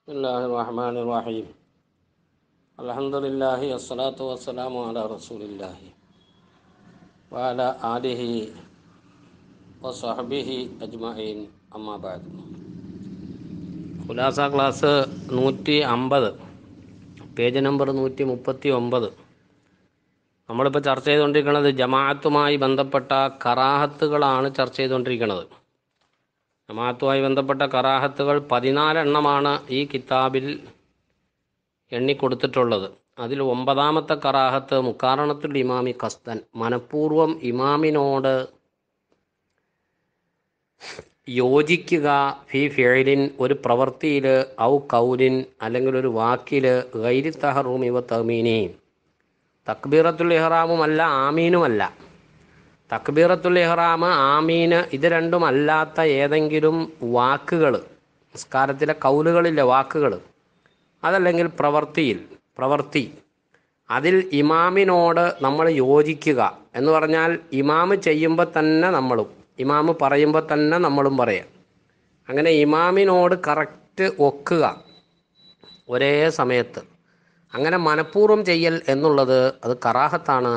بسم الله الرحمن الرحيم الحمد لله والصلاة والسلام على رسول الله وعلى آله وصحبه أجمعين أما بعد ഖുലാസ class നൂറ്റി അമ്പത് page number നൂറ്റി മുപ്പത്തി ഒമ്പത് നമ്മളിപ്പോൾ ചർച്ച ചെയ്തുകൊണ്ടിരിക്കുന്നത് ജമാഅത്തുമായി ബന്ധപ്പെട്ട കറാഹത്തുകളാണ് ചർച്ച ചെയ്തുകൊണ്ടിരിക്കുന്നത് ജമാഅത്തുമായി ബന്ധപ്പെട്ട കറാഹത്തുകൾ പതിനാലെണ്ണമാണ് ഈ കിതാബിൽ എണ്ണിക്കൊടുത്തിട്ടുള്ളത് അതിൽ ഒമ്പതാമത്തെ കറാഹത്ത് മുക്കാരണത്തുൽ ഇമാമി കസ്തൻ മനഃപൂർവ്വം ഇമാമിനോട് യോജിക്കുക ഫി ഫിയലിൻ ഒരു പ്രവൃത്തിയിൽ ഔ കൗലിൻ അല്ലെങ്കിൽ ഒരു വാക്കിൽ ഗൈരി തഹറൂം ഇവ തമീനി തക്ബീറത്തുൽ ഇഹ്റാമുമല്ല ആമീനുമല്ല തക്ബീറത്തുൽ ഇഹ്റാം ആമീന് ഇത് രണ്ടും അല്ലാത്ത ഏതെങ്കിലും വാക്കുകൾ നിസ്കാരത്തിലെ കൗലുകളിലെ വാക്കുകൾ അതല്ലെങ്കിൽ പ്രവൃത്തിയിൽ പ്രവൃത്തി അതിൽ ഇമാമിനോട് നമ്മൾ യോജിക്കുക എന്ന് പറഞ്ഞാൽ ഇമാമ് ചെയ്യുമ്പോൾ തന്നെ നമ്മളും ഇമാമ് പറയുമ്പോൾ തന്നെ നമ്മളും പറയാം അങ്ങനെ ഇമാമിനോട് കറക്റ്റ് ഒക്കുക ഒരേ സമയത്ത് അങ്ങനെ മനഃപൂർവ്വം ചെയ്യൽ എന്നുള്ളത് അത് കറാഹത്താണ്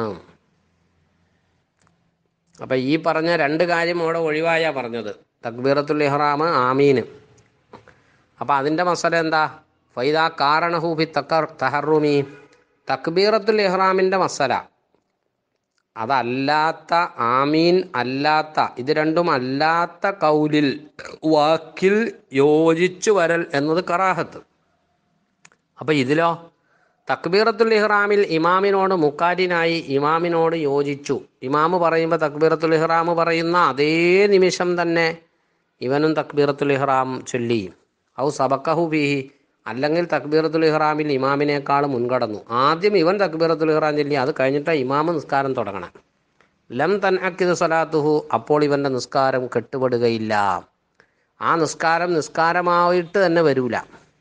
അപ്പം ഈ പറഞ്ഞ രണ്ട് കാര്യം അവിടെ ഒഴിവായാ പറഞ്ഞത് തക്ബീറത്തുൽ ഇഹ്റാം ആമീന് അപ്പം അതിൻ്റെ മസല എന്താ ഫൈദ കാരണഹൂബി തക്കർ തഹറുമി തക്ബീറത്തുൽ ഇഹ്റാമിൻ്റെ മസല അതല്ലാത്ത ആമീൻ അല്ലാത്ത ഇത് രണ്ടും അല്ലാത്ത കൗലിൽ വാക്കിൽ യോജിച്ചു വരൽ എന്നത് കറാഹത്ത് അപ്പം ഇതിലോ തക്ബീറത്തുൽ ഇഹ്റാമിൽ ഇമാമിനോട് മുക്കാരിനായി ഇമാമിനോട് യോജിച്ചു ഇമാമ് പറയുമ്പോൾ തക്ബീറത്തുൽ ഇഹ്റാം പറയുന്ന അതേ നിമിഷം തന്നെ ഇവനും തക്ബീറത്തുൽ ഇഹ്റാം ചൊല്ലി ഔ സബക്കഹു ബിഹി അല്ലെങ്കിൽ തക്ബീറത്തുൽ ഇഹ്റാമിൽ ഇമാമിനേക്കാൾ മുൻകടന്നു ആദ്യം ഇവൻ തക്ബീറത്തുൽ ഇഹ്റാം ചൊല്ലി അത് കഴിഞ്ഞിട്ട് ഇമാമ് നിസ്കാരം തുടങ്ങണം ലം തൻ അക്കിദ് സലാത്തുഹു അപ്പോൾ ഇവൻ്റെ നിസ്കാരം കെട്ടുപെടുകയില്ല ആ നിസ്കാരം നിസ്കാരമായിട്ട് തന്നെ വരൂല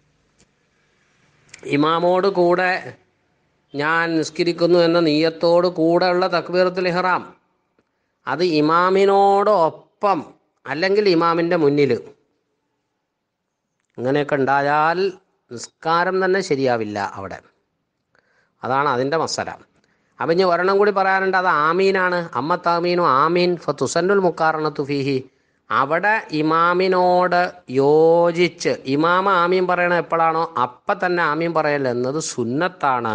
ഇമാമോട് കൂടെ ഞാൻ നിസ്കരിക്കുന്നു എന്ന നീയത്തോട് കൂടെയുള്ള തക്ബീറത്തുൽ ഇഹ്റാം അത് ഇമാമിനോടൊപ്പം അല്ലെങ്കിൽ ഇമാമിൻ്റെ മുന്നിൽ ഇങ്ങനെയൊക്കെ ഉണ്ടായാൽ നിസ്കാരം തന്നെ ശരിയാവില്ല അവിടെ അതാണ് അതിൻ്റെ മസല അപ്പം ഇനി ഒരെണ്ണം കൂടി പറയാനുണ്ട് അത് ആമീനാണ് അമ്മ താമീനു ആമീൻ ഫത്തുസന്നുൽ മുക്കാറണത്തു ഫീഹി അവിടെ ഇമാമിനോട് യോജിച്ച് ഇമാമ ആമീൻ പറയണ എപ്പോഴാണോ അപ്പം തന്നെ ആമീൻ പറയൽ എന്നത് സുന്നത്താണ്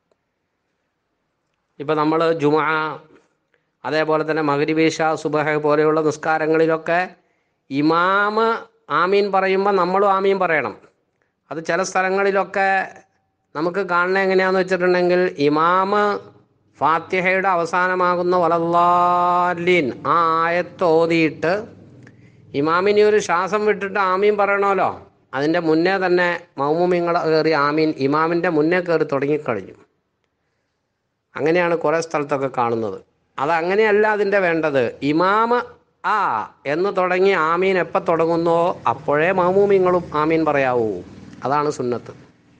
ഇപ്പം നമ്മൾ ജുമാ അതേപോലെ തന്നെ മകരിബീഷ സുബഹ പോലെയുള്ള നിസ്കാരങ്ങളിലൊക്കെ ഇമാമ് ആമീൻ പറയുമ്പോൾ നമ്മളും ആമീൻ പറയണം അത് ചില സ്ഥലങ്ങളിലൊക്കെ നമുക്ക് കാണുന്നത് എങ്ങനെയാണെന്ന് വെച്ചിട്ടുണ്ടെങ്കിൽ ഇമാമ് ഫാത്തിഹയുടെ അവസാനമാകുന്ന വലല്ലാലീൻ ആ ആയത്ത് ഓതിയിട്ട് ഇമാമിനി ഒരു ശ്വാസം വിട്ടിട്ട് ആമീൻ പറയണമല്ലോ അതിൻ്റെ മുന്നേ തന്നെ മൗമുമിങ്ങൾ കയറി ആമീൻ ഇമാമിൻ്റെ മുന്നേ കയറി തുടങ്ങിക്കഴിഞ്ഞു അങ്ങനെയാണ് കുറേ സ്ഥലത്തൊക്കെ കാണുന്നത് അത് അങ്ങനെയല്ല അതിൻ്റെ വേണ്ടത് ഇമാമ് ആ എന്ന് തുടങ്ങി ആമീൻ എപ്പോൾ തുടങ്ങുന്നോ അപ്പോഴേ മൗമൂമിങ്ങളും ആമീൻ പറയാവൂ അതാണ് സുന്നത്ത്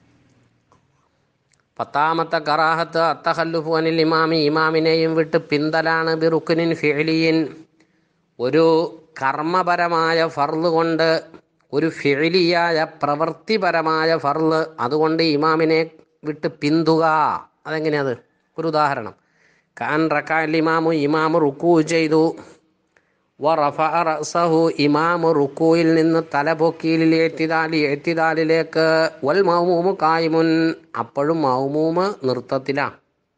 പത്താമത്തെ കറാഹത്ത് അത്തഹല്ലുഫു അനിൽ ഇമാമി ഇമാമിനെയും വിട്ട് പിന്തലാണ് ബിറുക്കുനിൻ ഫിഅലിയിൻ ഒരു കർമ്മപരമായ ഫർള് കൊണ്ട് ഒരു ഫിഅലിയായ പ്രവൃത്തിപരമായ ഫർള് അതുകൊണ്ട് ഇമാമിനെ വിട്ട് പിന്തുക അതെങ്ങനെയത് ഒരു ഉദാഹരണം ഖാൻ റക്കാൽ ഇമാമു ഇമാമു റുക്കൂ ചെയ്തു വറഫഹു ഇമാമു റുക്കൂയിൽ നിന്ന് തല പൊക്കിയിൽ എത്തിദാലി എത്തിദാലിലേക്ക് വൽ മൗമൂമു കായ്മുൻ അപ്പോഴും മൗമൂമ് നൃത്തത്തിലാണ്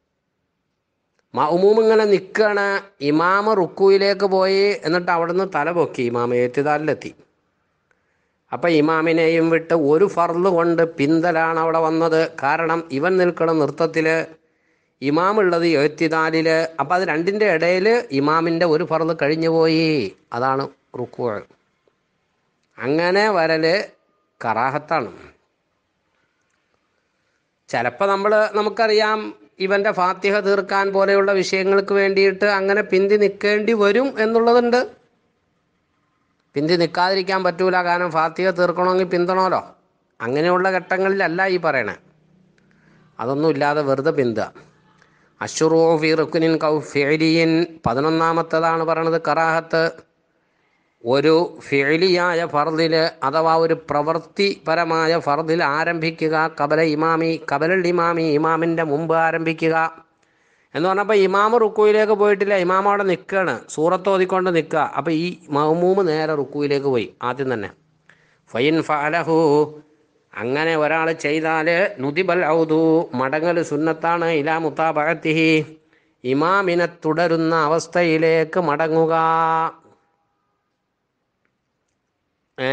മൗമൂം ഇങ്ങനെ നിൽക്കുകയാണ് ഇമാമ റുക്കുയിലേക്ക് പോയി എന്നിട്ട് അവിടുന്ന് തല പൊക്കി ഇമാമ ഏറ്റുദാലിലെത്തി അപ്പം ഇമാമിനെയും വിട്ട് ഒരു ഫർള് കൊണ്ട് പിന്തലാണ് അവിടെ വന്നത് കാരണം ഇവൻ നിൽക്കുന്ന നൃത്തത്തിൽ ഇമാമുള്ളത് എഴുത്തിദാലിൽ അപ്പം അത് രണ്ടിൻ്റെ ഇടയിൽ ഇമാമിൻ്റെ ഒരു ഫർള് കഴിഞ്ഞു പോയി അതാണ് റുക്കു അങ്ങനെ വരല് കറാഹത്താണ് ചിലപ്പോൾ നമ്മൾ നമുക്കറിയാം ഇവൻ്റെ ഫാത്തിഹ തീർക്കാൻ പോലെയുള്ള വിഷയങ്ങൾക്ക് വേണ്ടിയിട്ട് അങ്ങനെ പിന്തി നിൽക്കേണ്ടി വരും എന്നുള്ളതുണ്ട് പിന്തി നിൽക്കാതിരിക്കാൻ പറ്റൂല കാരണം ഫാത്തിഹ തീർക്കണമെങ്കിൽ പിന്തണമല്ലോ അങ്ങനെയുള്ള ഘട്ടങ്ങളിലല്ല ഈ പറയണേ അതൊന്നും ഇല്ലാതെ വെറുതെ പിന്തുക അഷുറൂ ഫി റുക്കുനിൻ കൗ ഫിഅലിയിൻ പതിനൊന്നാമത്തതാണ് പറയണത് കറാഹത്ത് ഒരു ഫിലിയായ ഫർദിൽ അഥവാ ഒരു പ്രവൃത്തിപരമായ ഫർദിൽ ആരംഭിക്കുക കബല ഇമാമി കബലൽ ഇമാമി ഇമാമിൻ്റെ മുമ്പ് ആരംഭിക്കുക എന്ന് പറഞ്ഞപ്പോൾ ഇമാമ് റുക്കുയിലേക്ക് പോയിട്ടില്ല ഇമാം അവിടെ നിൽക്കുകയാണ് സൂറത്ത് ഓതിക്കൊണ്ട് നിൽക്കുക അപ്പോൾ ഈ മഹ്മൂമ് നേരെ റുക്കുയിലേക്ക് പോയി ആദ്യം തന്നെ ഫൈൻ ഫലഹു അങ്ങനെ ഒരാൾ ചെയ്താൽ നുദിബൽ ഔദു മടങ്ങൽ സുന്നത്താണ് ഇലാ മുത്താബഹത്തിഹി ഇമാമിനെ തുടരുന്ന അവസ്ഥയിലേക്ക് മടങ്ങുക ഏ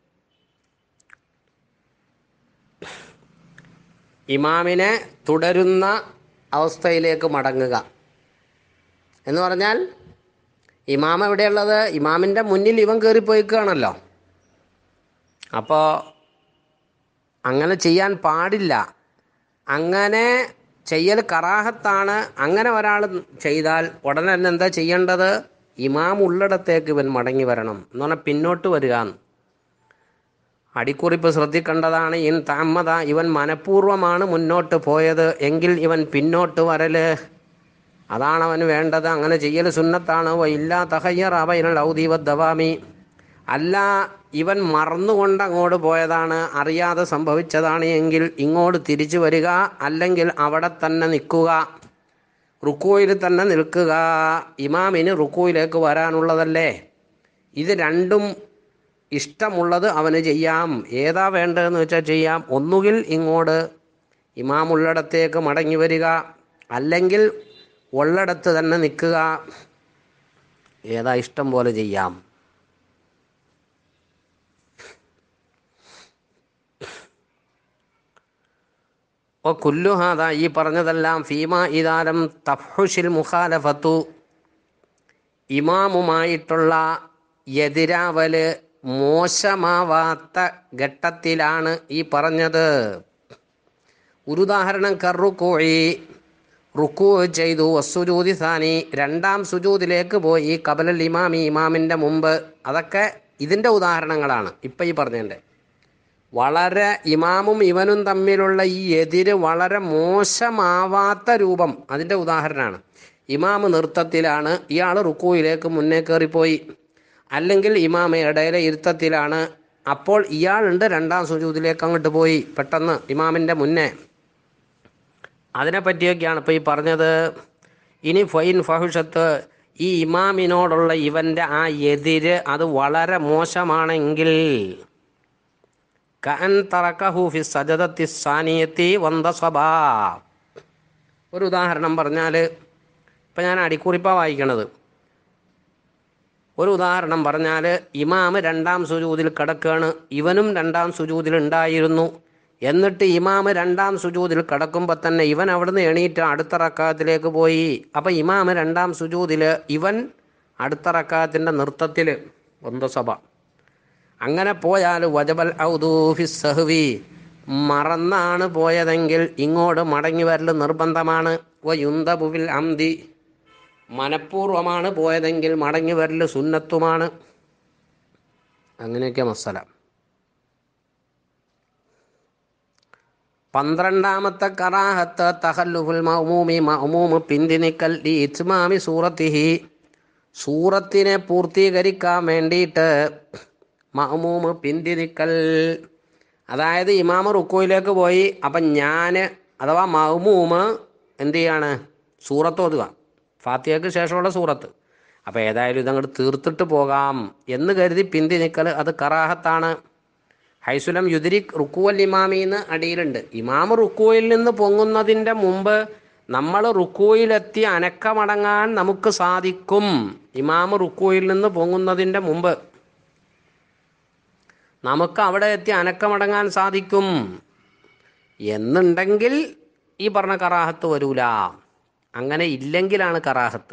ഇമാമിനെ തുടരുന്ന അവസ്ഥയിലേക്ക് മടങ്ങുക എന്ന് പറഞ്ഞാൽ ഇമാം എവിടെയുള്ളത് ഇമാമിൻ്റെ മുന്നിൽ ഇവൻ കയറിപ്പോയിക്കുകയാണല്ലോ അപ്പോൾ അങ്ങനെ ചെയ്യാൻ പാടില്ല അങ്ങനെ ചെയ്യൽ കറാഹത്താണ് അങ്ങനെ ഒരാൾ ചെയ്താൽ ഉടനെ തന്നെ എന്താ ചെയ്യേണ്ടത് ഇമാം ഉള്ളിടത്തേക്ക് ഇവൻ മടങ്ങി വരണം എന്ന് പറഞ്ഞാൽ പിന്നോട്ട് വരിക അടിക്കുറിപ്പ് ശ്രദ്ധിക്കേണ്ടതാണ് ഇൻ താമത ഇവൻ മനഃപൂർവ്വമാണ് മുന്നോട്ട് പോയത് എങ്കിൽ ഇവൻ പിന്നോട്ട് വരല് അതാണ് അവന് വേണ്ടത് അങ്ങനെ ചെയ്യൽ സുന്നത്താണ് വ ഇല്ലാ തഹയ്യർ അവയിലുള്ള ഔദീവ ദവാമി അല്ല ഇവൻ മറന്നുകൊണ്ട് അങ്ങോട്ട് പോയതാണ് അറിയാതെ സംഭവിച്ചതാണ് എങ്കിൽ ഇങ്ങോട്ട് തിരിച്ചു വരിക അല്ലെങ്കിൽ അവിടെ തന്നെ നിൽക്കുക റുക്കോയിൽ തന്നെ നിൽക്കുക ഇമാമിന് റുക്കോയിലേക്ക് വരാനുള്ളതല്ലേ ഇത് രണ്ടും ഇഷ്ടമുള്ളത് അവന് ചെയ്യാം ഏതാ വേണ്ടതെന്ന് വെച്ചാൽ ചെയ്യാം ഒന്നുകിൽ ഇങ്ങോട്ട് ഇമാം ഉള്ളിടത്തേക്ക് മടങ്ങി വരിക അല്ലെങ്കിൽ ഉള്ളിടത്ത് തന്നെ നിൽക്കുക ഏതാ ഇഷ്ടം പോലെ ചെയ്യാം ഓ കുല്ലുഹാദ ഈ പറഞ്ഞതെല്ലാം ഫീമ ഇദാലം തഫ്ഹുഷിൽ മുഖാലഫത്തു ഇമാമുമായിട്ടുള്ള എതിരാവല് മോശമാവാത്ത ഘട്ടത്തിലാണ് ഈ പറഞ്ഞത് ഒരു ഉദാഹരണം കറുക്കോഴി റുക്കു ചെയ്തു വസ്സുജൂതി സാനി രണ്ടാം സുജൂതിലേക്ക് പോയി കബലൽ ഇമാമി ഇമാമിൻ്റെ മുമ്പ് അതൊക്കെ ഇതിൻ്റെ ഉദാഹരണങ്ങളാണ് ഇപ്പം ഈ പറഞ്ഞതിൻ്റെ വളരെ ഇമാമും ഇവനും തമ്മിലുള്ള ഈ എതിര് വളരെ മോശമാവാത്ത രൂപം അതിൻ്റെ ഉദാഹരണമാണ് ഇമാമ് നൃത്തത്തിലാണ് ഇയാൾ റുക്കുയിലേക്ക് മുന്നേ കയറിപ്പോയി അല്ലെങ്കിൽ ഇമാമ ഇടയിലെ ഇരുത്തത്തിലാണ് അപ്പോൾ ഇയാളുണ്ട് രണ്ടാം സുജൂതിലേക്ക് അങ്ങോട്ട് പോയി പെട്ടെന്ന് ഇമാമിൻ്റെ മുന്നേ അതിനെ പറ്റിയൊക്കെയാണ് ഇപ്പോൾ ഈ പറഞ്ഞത് ഇനി ഫൈൻ ഫഹുഷത്ത് ഈ ഇമാമിനോടുള്ള ഇവൻ്റെ ആ എതിര് അത് വളരെ മോശമാണെങ്കിൽ കഅൻ തറക്കഹു ഫി സജദത്തി സാനിയത്തി വന്തസബാ ഒരു ഉദാഹരണം പറഞ്ഞാൽ ഇപ്പം ഞാൻ അടിക്കുറിപ്പാ വായിക്കണത് ഒരു ഉദാഹരണം പറഞ്ഞാൽ ഇമാമ് രണ്ടാം സുജൂതിൽ കിടക്കുകയാണ് ഇവനും രണ്ടാം സുജൂതിൽ ഉണ്ടായിരുന്നു എന്നിട്ട് ഇമാമ് രണ്ടാം സുജൂതിൽ കിടക്കുമ്പോൾ തന്നെ ഇവൻ അവിടുന്ന് എണീറ്റ് അടുത്ത റക്കാത്തിലേക്ക് പോയി അപ്പം ഇമാമ് രണ്ടാം സുജൂതിൽ ഇവൻ അടുത്ത റക്കാത്തിൻ്റെ നൃത്തത്തിൽ വന്തസഭ അങ്ങനെ പോയാൽ വജബൽ ഔദൂഫി സഹ്വി മറന്നാണ് പോയതെങ്കിൽ ഇങ്ങോട്ട് മടങ്ങി വരൽ നിർബന്ധമാണ് വയുന്തബുവിൽ അംതി മനഃപൂർവമാണ് പോയതെങ്കിൽ മടങ്ങി വരൽ സുന്നത്തുമാണ് അങ്ങനെയൊക്കെ മസല പന്ത്രണ്ടാമത്തെ കറാഹത്ത് തഹല്ലുഫുൽ മഹ്മൂമി മഹ്മൂമ് പിന്തി നിക്കൽ ലി ഇത്മാമി സൂറത്തിഹി സൂറത്തിനെ പൂർത്തീകരിക്കാൻ വേണ്ടിയിട്ട് മഹ്മൂമ് പിന്തി നിക്കൽ അതായത് ഇമാമ റുക്കോയിലേക്ക് പോയി അപ്പം ഞാൻ അഥവാ മഹ്മൂമ് എന്ത് ചെയ്യാണ് സൂറത്ത് ഓതുക ഫാത്തിയക്ക് ശേഷമുള്ള സൂറത്ത് അപ്പോൾ ഏതായാലും ഇതങ്ങോട്ട് തീർത്തിട്ട് പോകാം എന്ന് കരുതി പിന്തി നിൽക്കൽ അത് കറാഹത്താണ് ഹൈസുലം യുദിരിക് റുക്കുവൽ ഇമാമിന്ന് അടിയിലുണ്ട് ഇമാമ് റുക്കുവിൽ നിന്ന് പൊങ്ങുന്നതിൻ്റെ മുമ്പ് നമ്മൾ റുക്കുയിലെത്തി അനക്കമടങ്ങാൻ നമുക്ക് സാധിക്കും ഇമാമ് റുക്കുയിൽ നിന്ന് പൊങ്ങുന്നതിൻ്റെ മുമ്പ് നമുക്ക് അവിടെ എത്തി അനക്കമടങ്ങാൻ സാധിക്കും എന്നുണ്ടെങ്കിൽ ഈ പറഞ്ഞ കറാഹത്ത് വരൂല അങ്ങനെ ഇല്ലെങ്കിലാണ് കറാഹത്ത്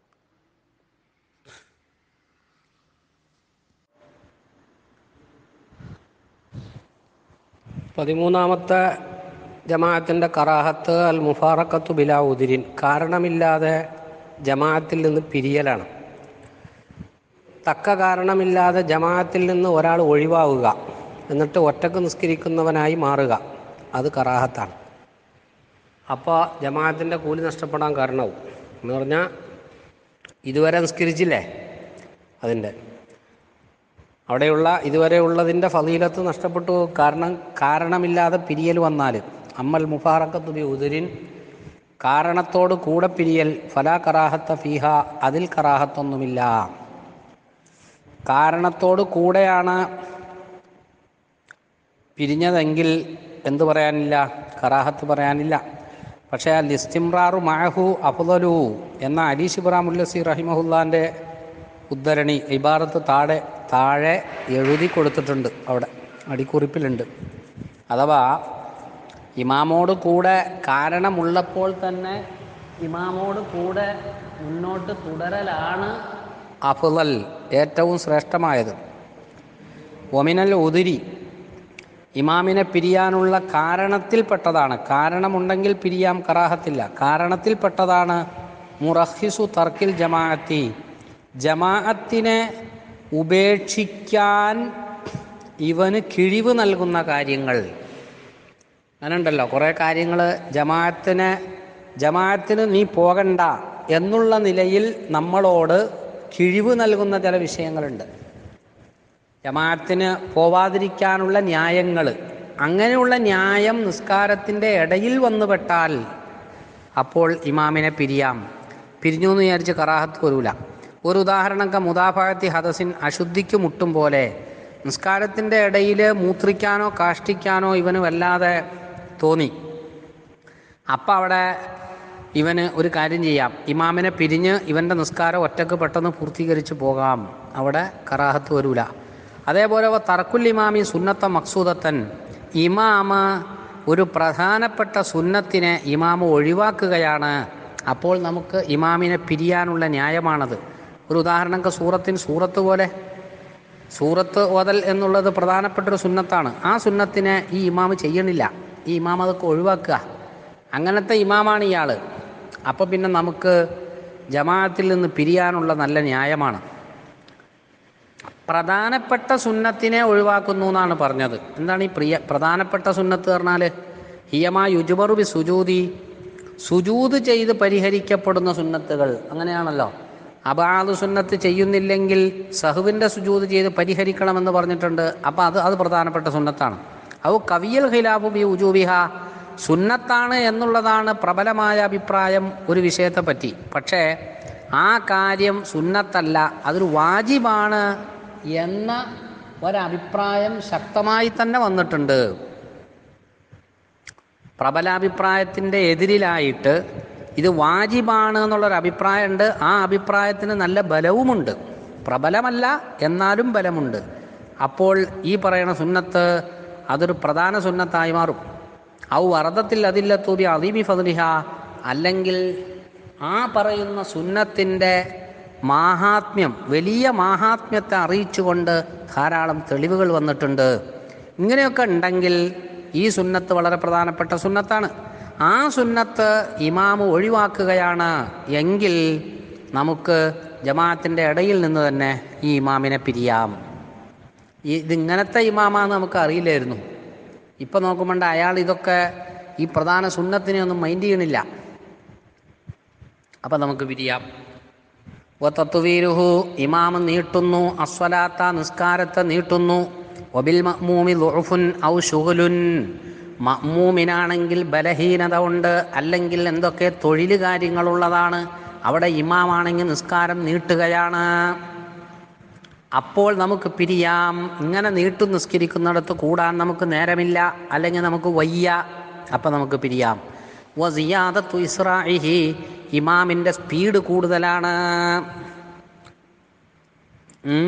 പതിമൂന്നാമത്തെ ജമാഅത്തിൻ്റെ കറാഹത്ത് അൽ മുഫാറക്കത്തു ബിലാ ഉദിരിൻ കാരണമില്ലാതെ ജമാഅത്തിൽ നിന്ന് പിരിയലാണ് തക്ക കാരണമില്ലാതെ ജമാഅത്തിൽ നിന്ന് ഒരാൾ ഒഴിവാവുക എന്നിട്ട് ഒറ്റക്ക് നിസ്കരിക്കുന്നവനായി മാറുക അത് കറാഹത്താണ് അപ്പോൾ ജമാഅത്തിൻ്റെ കൂലി നഷ്ടപ്പെടാൻ കാരണവും എന്ന് പറഞ്ഞാൽ ഇതുവരെ നിസ്കരിച്ചില്ലേ അതിൻ്റെ അവിടെയുള്ള ഇതുവരെ ഉള്ളതിൻ്റെ ഫലീലത്ത് നഷ്ടപ്പെട്ടു പോകും. കാരണം കാരണമില്ലാതെ പിരിയൽ വന്നാൽ അമ്മൽ മുഫാറക്കത്ത് ബി ഉദരിൻ കാരണത്തോട് കൂടെ പിരിയൽ ഫലാ കറാഹത്ത ഫീഹ അതിൽ കറാഹത്തൊന്നുമില്ല കാരണത്തോട് കൂടെയാണ് പിരിഞ്ഞതെങ്കിൽ എന്തു പറയാനില്ല കറാഹത്ത് പറയാനില്ല പക്ഷേ ആ ലിസ്തിംറാറു മഹു അഫ്ദലു എന്ന അലി ഷിബ്രാമുല്ലസി റഹിമഹുല്ലാൻ്റെ ഉദ്ധരണി ഇബാറത്ത് താഴെ താഴെ എഴുതി കൊടുത്തിട്ടുണ്ട് അവിടെ അടിക്കുറിപ്പിലുണ്ട് അഥവാ ഇമാമോട് കൂടെ കാരണമുള്ളപ്പോൾ തന്നെ ഇമാമോട് കൂടെ മുന്നോട്ട് തുടരലാണ് അഫ്ദൽ ഏറ്റവും ശ്രേഷ്ഠമായത് ഒമിനൽ ഉതിരി ഇമാമിനെ പിരിയാനുള്ള കാരണത്തിൽപ്പെട്ടതാണ് കാരണമുണ്ടെങ്കിൽ പിരിയാം കറാഹത്തില്ല കാരണത്തിൽപ്പെട്ടതാണ് മുറഹിസു തർക്കിൽ ജമാഅത്തി ജമാഅത്തിനെ ഉപേക്ഷിക്കാൻ ഇവന് കിഴിവ് നൽകുന്ന കാര്യങ്ങൾ അങ്ങനെയുണ്ടല്ലോ കുറേ കാര്യങ്ങൾ ജമാഅത്തിന് ജമാഅത്തിന് നീ പോകണ്ട എന്നുള്ള നിലയിൽ നമ്മളോട് കിഴിവ് നൽകുന്ന ചില വിഷയങ്ങളുണ്ട് ജമാഅത്തിന് പോവാതിരിക്കാനുള്ള ന്യായങ്ങൾ അങ്ങനെയുള്ള ന്യായം നിസ്കാരത്തിൻ്റെ ഇടയിൽ വന്നു പെട്ടാൽ അപ്പോൾ ഇമാമിനെ പിരിയാം പിരിഞ്ഞു എന്ന് വിചാരിച്ച് കറാഹത്ത് വരൂല ഒരു ഉദാഹരണമൊക്കെ മുദാഫായത്തി ഹദസിൻ അശുദ്ധിക്ക് മുട്ടും പോലെ നിസ്കാരത്തിൻ്റെ ഇടയിൽ മൂത്രിക്കാനോ കാഷ്ടിക്കാനോ ഇവന് വല്ലാതെ തോന്നി അപ്പം അവിടെ ഇവന് ഒരു കാര്യം ചെയ്യാം ഇമാമിനെ പിരിഞ്ഞ് ഇവൻ്റെ നിസ്കാരം ഒറ്റക്ക് പെട്ടെന്ന് പൂർത്തീകരിച്ച് പോകാം അവിടെ കറാഹത്ത് വരൂല അതേപോലെ തറക്കുൽ ഇമാമി സുന്നത്ത മക്സൂദത്തൻ ഇമാമ ഒരു പ്രധാനപ്പെട്ട സുന്നത്തിനെ ഇമാമ ഒഴിവാക്കുകയാണ് അപ്പോൾ നമുക്ക് ഇമാമിനെ പിരിയാനുള്ള ന്യായമാണത് ഒരു ഉദാഹരണമൊക്കെ സൂറത്തിന് സൂറത്ത് പോലെ സൂറത്ത് ഓതൽ എന്നുള്ളത് പ്രധാനപ്പെട്ടൊരു സുന്നത്താണ് ആ സുന്നത്തിനെ ഈ ഇമാമ് ചെയ്യണില്ല ഈ ഇമാം അതൊക്കെ ഒഴിവാക്കുക അങ്ങനത്തെ ഇമാമാണ് ഇയാൾ അപ്പോൾ പിന്നെ നമുക്ക് ജമാഅത്തിൽ നിന്ന് പിരിയാനുള്ള നല്ല ന്യായമാണ് പ്രധാനപ്പെട്ട സുന്നത്തിനെ ഒഴിവാക്കുന്നു എന്നാണ് പറഞ്ഞത് എന്താണ് ഈ പ്രിയ പ്രധാനപ്പെട്ട സുന്നത്ത് പറഞ്ഞാൽ ഹിയമാ യുജുബറു ബി സുജൂതി സുജൂത് ചെയ്ത് പരിഹരിക്കപ്പെടുന്ന സുന്നത്തുകൾ അങ്ങനെയാണല്ലോ അബാദ് സുന്നത്ത് ചെയ്യുന്നില്ലെങ്കിൽ സഹുവിൻ്റെ സുജൂത് ചെയ്ത് പരിഹരിക്കണമെന്ന് പറഞ്ഞിട്ടുണ്ട് അപ്പോൾ അത് അത് പ്രധാനപ്പെട്ട സുന്നത്താണ് ഔ കവിയൽ ഖിലാഫു ബി ഉജൂബിഹ സുന്നത്താണ് എന്നുള്ളതാണ് പ്രബലമായ അഭിപ്രായം ഒരു വിഷയത്തെ പറ്റി പക്ഷേ ആ കാര്യം സുന്നത്തല്ല അതൊരു വാജിബാണ് എന്ന ഒരഭിപ്രായം ശക്തമായി തന്നെ വന്നിട്ടുണ്ട് പ്രബലാഭിപ്രായത്തിൻ്റെ എതിരിലായിട്ട് ഇത് വാജിബാണ് എന്നുള്ളൊരു അഭിപ്രായമുണ്ട് ആ അഭിപ്രായത്തിന് നല്ല ബലവുമുണ്ട് പ്രബലമല്ല എന്നാലും ബലമുണ്ട് അപ്പോൾ ഈ പറയുന്ന സുന്നത്ത് അതൊരു പ്രധാന സുന്നത്തായി മാറും ഔ അർദ്ധത്തിൽ അതില്ലത്തൂബി അദീബി ഫദ്ലിഹ അല്ലെങ്കിൽ ആ പറയുന്ന സുന്നത്തിൻ്റെ മാഹാത്മ്യം വലിയ മാഹാത്മ്യത്തെ അറിയിച്ചുകൊണ്ട് ധാരാളം തെളിവുകൾ വന്നിട്ടുണ്ട് ഇങ്ങനെയൊക്കെ ഉണ്ടെങ്കിൽ ഈ സുന്നത്ത് വളരെ പ്രധാനപ്പെട്ട സുന്നത്താണ് ആ സുന്നത്ത് ഇമാമ് ഒഴിവാക്കുകയാണ് എങ്കിൽ നമുക്ക് ജമാഅത്തിൻ്റെ ഇടയിൽ നിന്ന് തന്നെ ഈ ഇമാമിനെ പിരിയാം ഈ ഇതിങ്ങനത്തെ ഇമാമാന്ന് നമുക്ക് അറിയില്ലായിരുന്നു ഇപ്പം നോക്കുമ്പോണ്ട് അയാൾ ഇതൊക്കെ ഈ പ്രധാന സുന്നത്തിനെ ഒന്നും മൈൻഡ് ചെയ്യണില്ല അപ്പം നമുക്ക് പിരിയാം തത്വീരുഹു ഇമാമ് നീട്ടുന്നു അസ്വലാത്ത നിസ്കാരത്തെ നീട്ടുന്നു ഒബിൽ മഅ്മൂമി ലുഅഫുൻ ഔ ഷുഗുലുൻ മഅ്മൂമിനാണെങ്കിൽ ബലഹീനത ഉണ്ട് അല്ലെങ്കിൽ എന്തൊക്കെ തൊഴിൽ കാര്യങ്ങളുള്ളതാണ് അവിടെ ഇമാമാണെങ്കിൽ നിസ്കാരം നീട്ടുകയാണ് അപ്പോൾ നമുക്ക് പിരിയാം ഇങ്ങനെ നീട്ടു നിസ്കരിക്കുന്നിടത്ത് കൂടാൻ നമുക്ക് നേരമില്ല അല്ലെങ്കിൽ നമുക്ക് വയ്യ അപ്പം നമുക്ക് പിരിയാം വസിയാദത്തു ഇസ്രാഇഹി ഇമാമിൻ്റെ സ്പീഡ് കൂടുതലാണ് ഉം.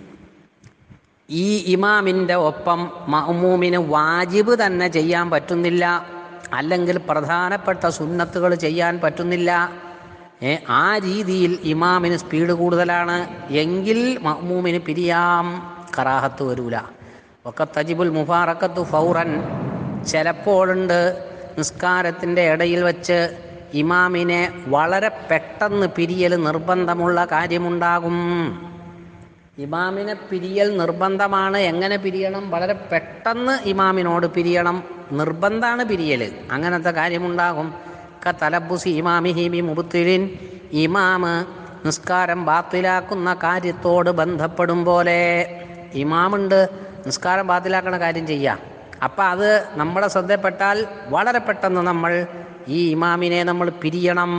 ഈ ഇമാമിൻ്റെ ഒപ്പം മഅ്മൂമിന് വാജിബ് തന്നെ ചെയ്യാൻ പറ്റുന്നില്ല അല്ലെങ്കിൽ പ്രധാനപ്പെട്ട സുന്നത്തുകൾ ചെയ്യാൻ പറ്റുന്നില്ല ഏ, ആ രീതിയിൽ ഇമാമിന് സ്പീഡ് കൂടുതലാണ് എങ്കിൽ മഅ്മൂമിന് പിരിയാം കറാഹത്ത് വരൂല ഒക്കെ തജിബുൽ മുഫാറക്കത്തു ഫൗറൻ ചിലപ്പോഴുണ്ട് നിസ്കാരത്തിൻ്റെ ഇടയിൽ വച്ച് ഇമാമിനെ വളരെ പെട്ടെന്ന് പിരിയൽ നിർബന്ധമുള്ള കാര്യമുണ്ടാകും ഇമാമിനെ പിരിയൽ നിർബന്ധമാണ് എങ്ങനെ പിരിയണം വളരെ പെട്ടെന്ന് ഇമാമിനോട് പിരിയണം നിർബന്ധമാണ് പിരിയൽ അങ്ങനത്തെ കാര്യമുണ്ടാകും ക തലബുസി ഇമാമി ഹിബി മുബുത്തിലിൻ ഇമാമ് നിസ്കാരം ബാത്തിലാക്കുന്ന കാര്യത്തോട് ബന്ധപ്പെടും പോലെ ഇമാമുണ്ട് നിസ്കാരം ബാത്തിലാക്കണ കാര്യം ചെയ്യാം അപ്പം അത് നമ്മുടെ ശ്രദ്ധപ്പെട്ടാൽ വളരെ പെട്ടെന്ന് നമ്മൾ ഈ ഇമാമിനെ നമ്മൾ പിരിയണം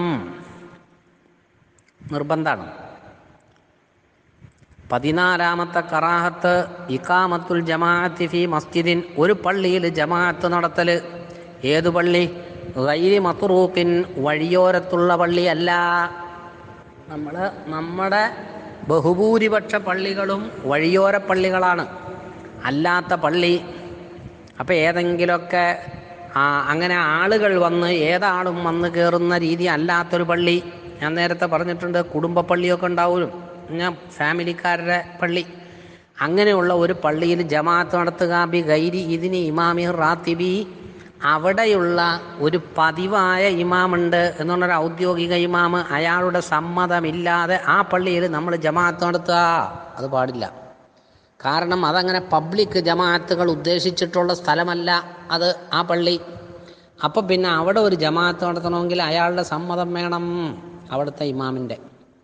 നിർബന്ധമാണ് പതിനാലാമത്തെ കറാഹത്ത് ഇക്കാമത്തുൽ ജമാഅത്തി ഫി മസ്ജിദിൻ ഒരു പള്ളിയിൽ ജമാഅത്ത് നടത്തൽ ഏതു പള്ളി ഗൈരി മത്തുറൂക്കിൻ വഴിയോരത്തുള്ള പള്ളിയല്ല നമ്മൾ നമ്മുടെ ബഹുഭൂരിപക്ഷ പള്ളികളും വഴിയോര പള്ളികളാണ് അല്ലാത്ത പള്ളി അപ്പോൾ ഏതെങ്കിലുമൊക്കെ ആ, അങ്ങനെ ആളുകൾ വന്ന് ഏതാളും വന്ന് കയറുന്ന രീതി അല്ലാത്തൊരു പള്ളി ഞാൻ നേരത്തെ പറഞ്ഞിട്ടുണ്ട് കുടുംബ പള്ളിയൊക്കെ ഉണ്ടാവും ഞാൻ ഫാമിലിക്കാരുടെ പള്ളി അങ്ങനെയുള്ള ഒരു പള്ളിയിൽ ജമാഅത്ത് നടത്തുക ബി ഗൈരി ഇതിന് ഇമാമി റാത്തിബി അവിടെയുള്ള ഒരു പതിവായ ഇമാമുണ്ട് എന്ന് പറഞ്ഞൊരു ഔദ്യോഗിക ഇമാമ് അയാളുടെ സമ്മതമില്ലാതെ ആ പള്ളിയിൽ നമ്മൾ ജമാഅത്ത് നടത്തുക അത് പാടില്ല കാരണം അതങ്ങനെ പബ്ലിക് ജമാഅത്തുകൾ ഉദ്ദേശിച്ചിട്ടുള്ള സ്ഥലമല്ല അത് ആ പള്ളി അപ്പം പിന്നെ അവിടെ ഒരു ജമാഅത്ത് നടത്തണമെങ്കിൽ അയാളുടെ സമ്മതം വേണം അവിടുത്തെ ഇമാമിൻ്റെ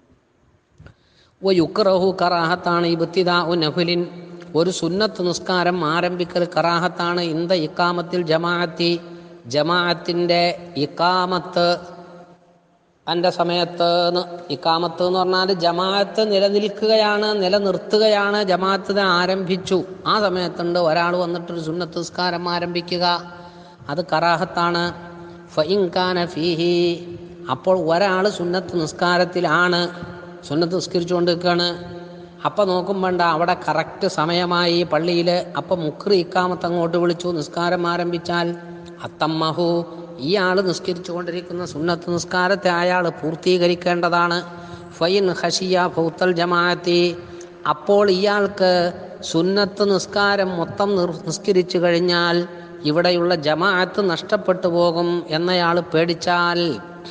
ഒ യുക്റഹു കറാഹത്താണ് ഇബ്തിദാ ഉ നഫുലിൻ ഒരു സുന്നത്ത് നിസ്കാരം ആരംഭിക്കൽ കറാഹത്താണ് ഇന്ത ഇക്കാമത്തിൽ ജമാഅത്തി ജമാഅത്തിൻ്റെ ഇക്കാമത്ത് എൻ്റെ സമയത്ത് ന്ന് ഇക്കാമത്ത് എന്ന് പറഞ്ഞാൽ ജമാഅത്ത് നിലനിൽക്കുകയാണ് നിലനിർത്തുകയാണ് ജമാഅത്ത് ആരംഭിച്ചു ആ സമയത്തുണ്ട് ഒരാൾ വന്നിട്ടൊരു സുന്നത്ത് നിസ്കാരം ആരംഭിക്കുക അത് കറാഹത്താണ് ഫഇൻകാന ഫീഹി അപ്പോൾ ഒരാൾ സുന്നത്ത് നിസ്കാരത്തിലാണ് സുന്നത്ത് നിസ്കരിച്ചുകൊണ്ട് നിൽക്കുകയാണ് അപ്പം നോക്കുമ്പോണ്ട അവിടെ കറക്റ്റ് സമയമായി പള്ളിയിൽ അപ്പം മുക്രി ഇക്കാമത്ത് അങ്ങോട്ട് വിളിച്ചു നിസ്കാരം ആരംഭിച്ചാൽ അത്തമ്മഹു ഇയാൾ നിസ്കരിച്ചു കൊണ്ടിരിക്കുന്ന സുന്നത്ത് നിസ്കാരത്തെ അയാൾ പൂർത്തീകരിക്കേണ്ടതാണ് ഫൈൻ ഹഷിയ ഫൗത്തൽ ജമാഅത്തി അപ്പോൾ ഇയാൾക്ക് സുന്നത്ത് നിസ്കാരം മൊത്തം നിർ നിസ്കരിച്ചു കഴിഞ്ഞാൽ ഇവിടെയുള്ള ജമാഅത്ത് നഷ്ടപ്പെട്ടു പോകും എന്നയാൾ പേടിച്ചാൽ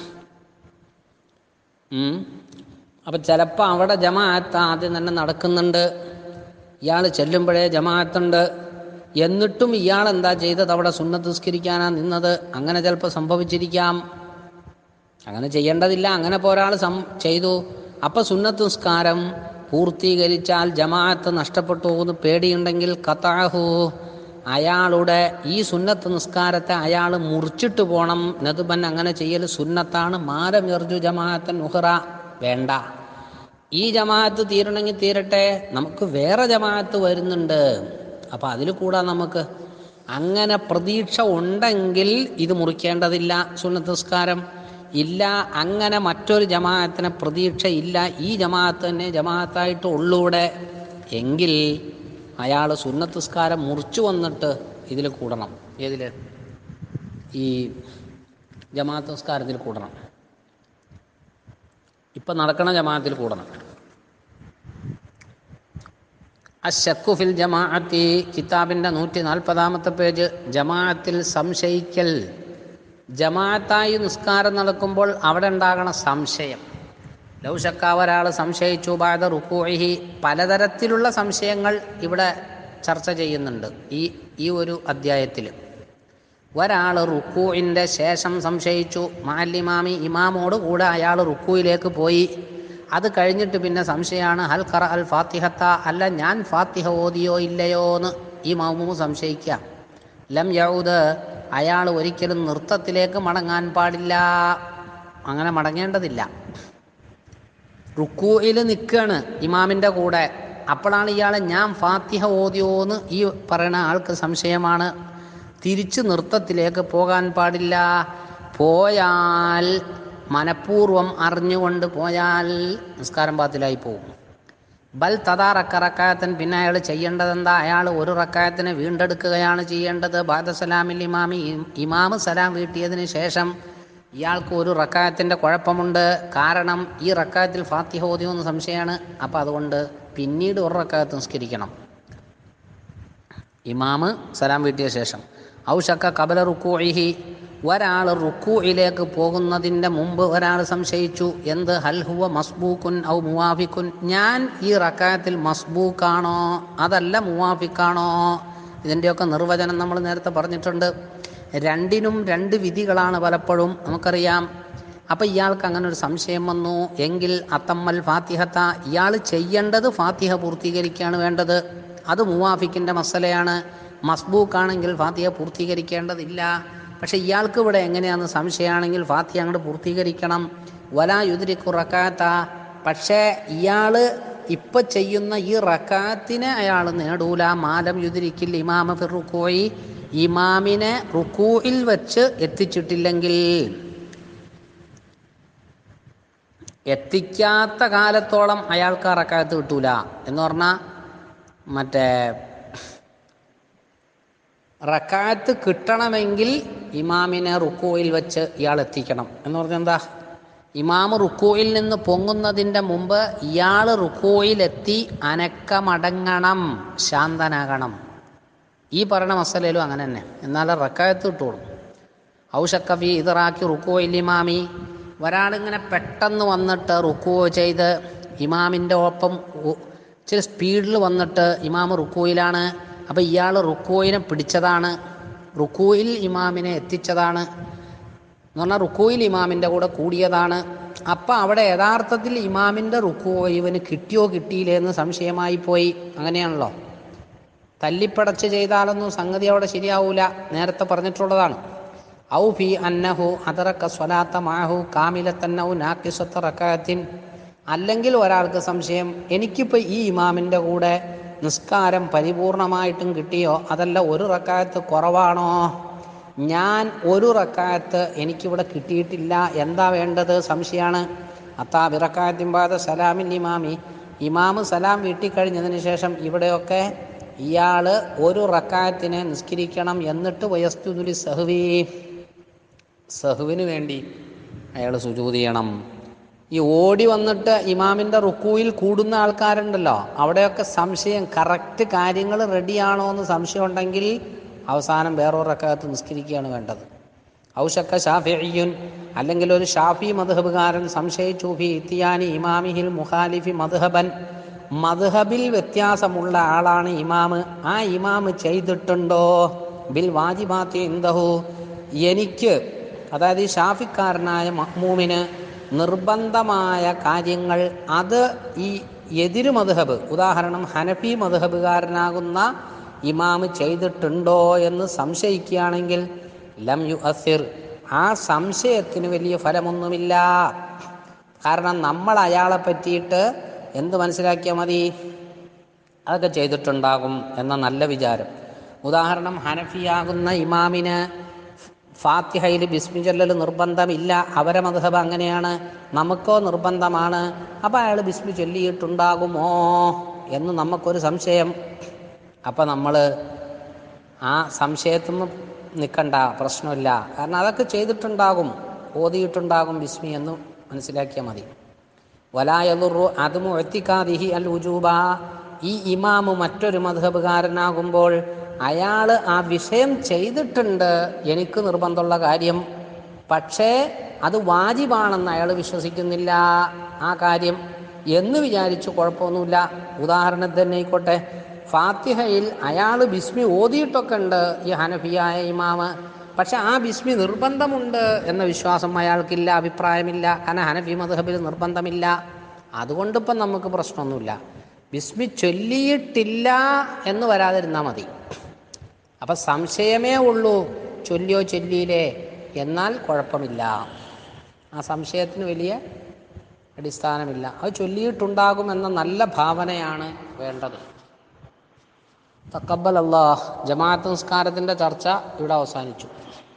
ഉം. അപ്പം ചിലപ്പോൾ അവിടെ ജമാഅത്ത് ആദ്യം തന്നെ നടക്കുന്നുണ്ട് ഇയാൾ ചെല്ലുമ്പോഴേ ജമാഅത്തുണ്ട് എന്നിട്ടും ഇയാൾ എന്താ ചെയ്തത് അവിടെ സുന്നത്ത് നിസ്കരിക്കാനാ നിന്നത് അങ്ങനെ ചിലപ്പോൾ സംഭവിച്ചിരിക്കാം അങ്ങനെ ചെയ്യേണ്ടതില്ല അങ്ങനെ ഇപ്പോൾ ഒരാൾ സം ചെയ്തു അപ്പം സുന്നത്ത് നിസ്കാരം പൂർത്തീകരിച്ചാൽ ജമാഅത്ത് നഷ്ടപ്പെട്ടു പോകുന്നു പേടിയുണ്ടെങ്കിൽ കത്താഹു അയാളുടെ ഈ സുന്നത്ത് നിസ്കാരത്തെ അയാൾ മുറിച്ചിട്ട് പോകണം നതുബൻ അങ്ങനെ ചെയ്യൽ സുന്നത്താണ് മാരമിർജു ജമാഅത്തൻ ഉഹറ വേണ്ട ഈ ജമാഅത്ത് തീരണമെങ്കിൽ തീരട്ടെ നമുക്ക് വേറെ ജമാഅത്ത് വരുന്നുണ്ട് അപ്പം അതിൽ കൂടാ നമുക്ക് അങ്ങനെ പ്രതീക്ഷ ഉണ്ടെങ്കിൽ ഇത് മുറിക്കേണ്ടതില്ല സുന്നത്ത് നിസ്കാരം ഇല്ല അങ്ങനെ മറ്റൊരു ജമാഅത്തിന് പ്രതീക്ഷ ഇല്ല ഈ ജമാഅത്ത് തന്നെ ജമാഅത്തായിട്ട് ഉള്ളൂടെ എങ്കിൽ അയാൾ സുന്നത്ത് നിസ്കാരം മുറിച്ചു വന്നിട്ട് ഇതിൽ കൂടണം ഏതിൽ ഈ ജമാഅത്ത് നിസ്കാരത്തിൽ കൂടണം ഇപ്പം നടക്കണ ജമാഅത്തിൽ കൂടണം അശക്കു ഫിൽ ജമാഅത്തി കിതാബിൻ്റെ നൂറ്റി നാൽപ്പതാമത്തെ പേജ് ജമാഅത്തിൽ സംശയിക്കൽ ജമാഅത്തായി നിസ്കാരം നടക്കുമ്പോൾ അവിടെ ഉണ്ടാകണ സംശയം ലൗശക്ക ഒരാൾ സംശയിച്ചു ബാധ റുക്കൂഹി പലതരത്തിലുള്ള സംശയങ്ങൾ ഇവിടെ ചർച്ച ചെയ്യുന്നുണ്ട് ഈ ഈ ഒരു അധ്യായത്തിൽ ഒരാൾ റുക്കൂവിൻ്റെ ശേഷം സംശയിച്ചു മാലിമാമി ഇമാമോട് കൂടെ അയാൾ റുക്കൂയിലേക്ക് പോയി അത് കഴിഞ്ഞിട്ട് പിന്നെ സംശയമാണ് ഹൽ ഖറ അൽ ഫാത്തിഹത്ത അല്ല ഞാൻ ഫാത്തിഹ ഓതിയോ ഇല്ലയോ എന്ന് ഈ മൗമു സംശയിക്കുക ലം യൗദ് അയാൾ ഒരിക്കലും നൃത്തത്തിലേക്ക് മടങ്ങാൻ പാടില്ല അങ്ങനെ മടങ്ങേണ്ടതില്ല റുക്കൂയിൽ നിൽക്കുകയാണ് ഇമാമിൻ്റെ കൂടെ അപ്പോഴാണ് ഇയാൾ ഞാൻ ഫാത്തിഹ ഓതിയോന്ന് ഈ പറയുന്ന ആൾക്ക് സംശയമാണ് തിരിച്ച് നൃത്തത്തിലേക്ക് പോകാൻ പാടില്ല പോയാൽ മനഃപൂർവ്വം അറിഞ്ഞുകൊണ്ട് പോയാൽ നിസ്കാരം പാത്തിലായി പോകും ബൽ തഥാ റക്ക റക്കായത്തൻ പിന്നെ അയാൾ ചെയ്യേണ്ടത് എന്താ അയാൾ ഒരു റക്കായത്തിനെ വീണ്ടെടുക്കുകയാണ് ചെയ്യേണ്ടത് ബാദസലാമിൽ ഇമാമി ഇമാമ് സലാം വീട്ടിയതിന് ശേഷം ഇയാൾക്ക് ഒരു റക്കായത്തിൻ്റെ കുഴപ്പമുണ്ട് കാരണം ഈ റക്കായത്തിൽ ഫാത്തിഹ ഓതിയെന്ന് സംശയമാണ് അപ്പോൾ അതുകൊണ്ട് പിന്നീട് ഒരു റക്കായത്ത് നിസ്കരിക്കണം ഇമാമ് സലാം വീട്ടിയ ശേഷം ഔഷക്ക കബല റുക്കൂഇഹി ഒരാൾ റുക്കൂയിലേക്ക് പോകുന്നതിൻ്റെ മുമ്പ് ഒരാൾ സംശയിച്ചു എന്ത് ഹൽഹുവ മസ്ബൂക്കുൻ ഔ മുവാഫിക്കുൻ ഞാൻ ഈ റക്കായത്തിൽ മസ്ബൂക്കാണോ അതല്ല മുവാഫിക്കാണോ ഇതിൻ്റെയൊക്കെ നിർവചനം നമ്മൾ നേരത്തെ പറഞ്ഞിട്ടുണ്ട് രണ്ടിനും രണ്ട് വിധികളാണ് പലപ്പോഴും നമുക്കറിയാം അപ്പം ഇയാൾക്ക് അങ്ങനെ ഒരു സംശയം വന്നു എങ്കിൽ അത്തമ്മൽ ഫാത്തിഹത്ത ഇയാൾ ചെയ്യേണ്ടത് ഫാത്തിഹ പൂർത്തീകരിക്കുകയാണ് വേണ്ടത് അത് മുവാഫിക്കിൻ്റെ മസലയാണ് മസ്ബൂക്കാണെങ്കിൽ ഫാത്തിഹ പൂർത്തീകരിക്കേണ്ടതില്ല പക്ഷേ ഇയാൾക്ക് ഇവിടെ എങ്ങനെയാണെന്ന് സംശയമാണെങ്കിൽ ഫാത്തിഹ അങ്ങോട്ട് പൂർത്തീകരിക്കണം വലാ യുദ്രിക്കു റക്കാത്ത പക്ഷേ ഇയാൾ ഇപ്പം ചെയ്യുന്ന ഈ റക്കാത്തിനെ അയാൾ നേടൂല മാലം യുദ്രിക്കിൽ ഇമാമ ഫിർ റുക്കോയി ഇമാമിനെ റുക്കൂയിൽ വെച്ച് എത്തിച്ചിട്ടില്ലെങ്കിൽ എത്തിക്കാത്ത കാലത്തോളം അയാൾക്ക് ആ റക്കാത്ത് കിട്ടൂല എന്ന് പറഞ്ഞാൽ മറ്റേ റക്കാത്ത് കിട്ടണമെങ്കിൽ ഇമാമിനെ റുക്കോയിൽ വെച്ച് ഇയാൾ എത്തിക്കണം എന്ന് പറഞ്ഞാൽ എന്താ ഇമാമ് റുക്കോയിൽ നിന്ന് പൊങ്ങുന്നതിൻ്റെ മുമ്പ് ഇയാൾ റുക്കോയിലെത്തി അനക്കമടങ്ങണം ശാന്തനാകണം ഈ പറയുന്ന മസലയിലും അങ്ങനെ തന്നെ എന്നാലേ റക്കായത്ത് കിട്ടുള്ളൂ ഔഷക്കഫി ഇതറാക്കി റുക്കോയിൽ ഇമാമി ഒരാളിങ്ങനെ പെട്ടെന്ന് വന്നിട്ട് റുക്കോ ചെയ്ത് ഇമാമിൻ്റെ ഒപ്പം ഉ- ഇച്ചിരി സ്പീഡിൽ വന്നിട്ട് ഇമാം റുക്കോയിലാണ് അപ്പോൾ ഇയാൾ റുക്കോയിനെ പിടിച്ചതാണ് റുക്കോയിൽ ഇമാമിനെ എത്തിച്ചതാണ് എന്ന് പറഞ്ഞാൽ റുക്കോയിൽ ഇമാമിൻ്റെ കൂടെ കൂടിയതാണ് അപ്പം അവിടെ യഥാർത്ഥത്തിൽ ഇമാമിൻ്റെ റുക്കോ ഇവന് കിട്ടിയോ കിട്ടിയില്ലേ എന്ന് സംശയമായി പോയി അങ്ങനെയാണല്ലോ തല്ലിപ്പടച്ച് ചെയ്താലൊന്നും സംഗതി അവിടെ ശരിയാവൂല നേരത്തെ പറഞ്ഞിട്ടുള്ളതാണ് ഔ ഫി അന്നഹു അതറക്ക സ്വലാത്ത മാഹു കാമിലത്തന്നഹു നാക്കിസത്ത റക്കാത്തിൻ അല്ലെങ്കിൽ ഒരാൾക്ക് സംശയം എനിക്കിപ്പോൾ ഈ ഇമാമിൻ്റെ കൂടെ നിസ്കാരം പരിപൂർണമായിട്ടും കിട്ടിയോ അതല്ല ഒരു റക്കായത്ത് കുറവാണോ ഞാൻ ഒരു റക്കായത്ത് എനിക്കിവിടെ കിട്ടിയിട്ടില്ല എന്താ വേണ്ടത് സംശയമാണ് അത്താ ബിറക്കായത്തിമ്പാത സലാമിൻ ഇമാമി ഇമാമ് സലാം വീട്ടിൽ കഴിഞ്ഞതിന് ശേഷം ഇവിടെയൊക്കെ ഇയാൾ ഒരു റക്കായത്തിനെ നിസ്കരിക്കണം എന്നിട്ട് വയസ്തുതുലി സഹുവി സഹുവിന് വേണ്ടി അയാൾ സുജൂത് ചെയ്യണം ഈ ഓടി വന്നിട്ട് ഇമാമിൻ്റെ റുക്കുയിൽ കൂടുന്ന ആൾക്കാരുണ്ടല്ലോ അവിടെയൊക്കെ സംശയം കറക്റ്റ് കാര്യങ്ങൾ റെഡിയാണോ എന്ന് സംശയം ഉണ്ടെങ്കിൽ അവസാനം വേറൊരു റക്കാത്ത് നിസ്കരിക്കുകയാണ് വേണ്ടത് ഔഷക്ക ഷാഫിയുൻ അല്ലെങ്കിൽ ഒരു ഷാഫി മധുഹബുകാരൻ സംശയിച്ചു ഫി ഇത്തിയാനി ഇമാമിഹിൽ മുഖാലിഫി മധുഹബൻ മധുഹബിൽ വ്യത്യാസമുള്ള ആളാണ് ഇമാമ് ആ ഇമാമ് ചെയ്തിട്ടുണ്ടോ ബിൽ വാജിബാത്തി ഇന്ദഹു എനിക്ക് അതായത് ഈ ഷാഫിക്കാരനായ മഹ്മൂമിന് നിർബന്ധമായ കാര്യങ്ങൾ അത് ഈ എതിര് മധുഹബ് ഉദാഹരണം ഹനഫി മധുഹബുകാരനാകുന്ന ഇമാമ് ചെയ്തിട്ടുണ്ടോ എന്ന് സംശയിക്കുകയാണെങ്കിൽ ലം യു അസിർ ആ സംശയത്തിന് വലിയ ഫലമൊന്നുമില്ല കാരണം നമ്മൾ അയാളെ പറ്റിയിട്ട് എന്ത് മനസ്സിലാക്കിയാൽ മതി അതൊക്കെ ചെയ്തിട്ടുണ്ടാകും എന്ന നല്ല വിചാരം ഉദാഹരണം ഹനഫിയാകുന്ന ഇമാമിന് ഫാത്തിഹയിൽ ബിസ്മി ചൊല്ലൽ നിർബന്ധമില്ല അവരെ മധുഹബ് അങ്ങനെയാണ് നമുക്കോ നിർബന്ധമാണ് അപ്പോൾ അയാൾ ബിസ്മി ചൊല്ലിയിട്ടുണ്ടാകുമോ എന്ന് നമുക്കൊരു സംശയം അപ്പം നമ്മൾ ആ സംശയത്തിൽ നിന്ന് നിൽക്കണ്ട പ്രശ്നമില്ല കാരണം അതൊക്കെ ചെയ്തിട്ടുണ്ടാകും ഓതിയിട്ടുണ്ടാകും ബിസ്മി എന്ന് മനസ്സിലാക്കിയാൽ മതി വലായലുറു അതുമു എത്തിക്കാതിഹി അൽ ഉജൂബ ഈ ഇമാമ് മറ്റൊരു മധുഹബുകാരനാകുമ്പോൾ അയാൾ ആ വിഷയം ചെയ്തിട്ടുണ്ട് എനിക്ക് നിർബന്ധമുള്ള കാര്യം പക്ഷേ അത് വാജിബാണെന്ന് അയാൾ വിശ്വസിക്കുന്നില്ല ആ കാര്യം എന്ന് വിചാരിച്ച് കുഴപ്പമൊന്നുമില്ല ഉദാഹരണത്തിന് ആയിക്കോട്ടെ ഫാത്തിഹയിൽ അയാൾ ബിസ്മി ഓതിയിട്ടൊക്കെ ഉണ്ട് ഈ ഹനഫിയായ ഇമാമ് പക്ഷെ ആ ബിസ്മി നിർബന്ധമുണ്ട് എന്ന വിശ്വാസം അയാൾക്കില്ല അഭിപ്രായമില്ല കാരണം ഹനഫി മധുഹബിൽ നിർബന്ധമില്ല അതുകൊണ്ടിപ്പം നമുക്ക് പ്രശ്നമൊന്നുമില്ല ബിസ്മി ചൊല്ലിയിട്ടില്ല എന്ന് വരാതിരുന്നാൽ മതി അപ്പം സംശയമേ ഉള്ളൂ ചൊല്ലിയോ ചൊല്ലിയില്ലേ എന്നാൽ കുഴപ്പമില്ല ആ സംശയത്തിന് വലിയ അടിസ്ഥാനമില്ല അത് ചൊല്ലിയിട്ടുണ്ടാകുമെന്ന നല്ല ഭാവനയാണ് വേണ്ടത് തക്കബൽ അള്ളാഹ് ജമാഅത്ത് നിസ്കാരത്തിൻ്റെ ചർച്ച ഇവിടെ അവസാനിച്ചു